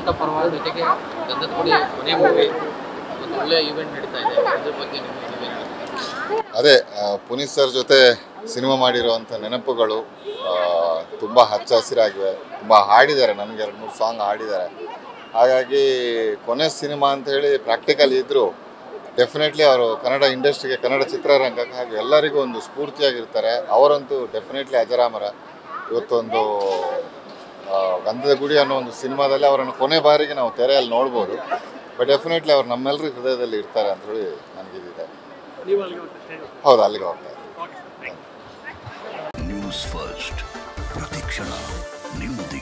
ವಸಂತ ಪರ್ವ ಜೊತೆಗೆ ಗಂಧದ ಗುಡಿ ಕೊನೆ ಮೂವಿ ಒಂದು ಒಳ್ಳೆ ಈವೆಂಟ್ ನಡೀತಾ ಇದೆ ಅದ್ರ ಬಗ್ಗೆ ನಿಮ್ಮ ನೀವೇನು ಹೇಳ್ತೀರಾ? ಅದೇ ಆ, ಪುನೀತ್ ಸರ್ ಜೊತೆ ಸಿನಿಮಾ ಮಾಡಿರುವಂಥ ನೆನಪುಗಳು ತುಂಬ ಹಚ್ಚ ಹಸಿರಾಗಿವೆ ತುಂಬ ಹಾಡಿದ್ದಾರೆ ನನಗೆ ಎರಡು ಮೂರು ಸಾಂಗ್ ಹಾಡಿದ್ದಾರೆ ಹಾಗಾಗಿ ಕೊನೆ ಸಿನಿಮಾ ಅಂತ ಹೇಳಿ ಪ್ರಾಕ್ಟಿಕಲ್ ಇದ್ದರು ಡೆಫಿನೆಟ್ಲಿ ಅವರು ಕನ್ನಡ ಇಂಡಸ್ಟ್ರಿಗೆ ಕನ್ನಡ ಚಿತ್ರರಂಗಕ್ಕೆ ಹಾಗೆ ಎಲ್ಲರಿಗೂ ಒಂದು ಸ್ಫೂರ್ತಿಯಾಗಿರ್ತಾರೆ ಅವರಂತೂ ಡೆಫಿನೆಟ್ಲಿ ಅಜರಾಮರ ಇವತ್ತೊಂದು ಆ, ಗಂಧದ ಗುಡಿ ಅನ್ನೋ ಒಂದು ಸಿನಿಮಾದಲ್ಲಿ ಅವರನ್ನು ಕೊನೆ ಬಾರಿಗೆ ನಾವು ತೆರೆಯಲ್ಲಿ ನೋಡ್ಬೋದು ಬಟ್ ಡೆಫಿನೆಟ್ಲಿ ಅವ್ರು ನಮ್ಮೆಲ್ಲರ ಹೃದಯದಲ್ಲಿ ಇರ್ತಾರೆ ಅಂತ ಹೇಳಿ ನನಗಿದಿದೆ ಹೌದು ಅಲ್ಲಿಗೆ ಹೋಗ್ತಾ ಇದ್ದೀನಿ ನ್ಯೂಸ್ ಫಸ್ಟ್ ಪ್ರತಿಕ್ಷಣ ನಿಮ್ಮೊಂದಿಗೆ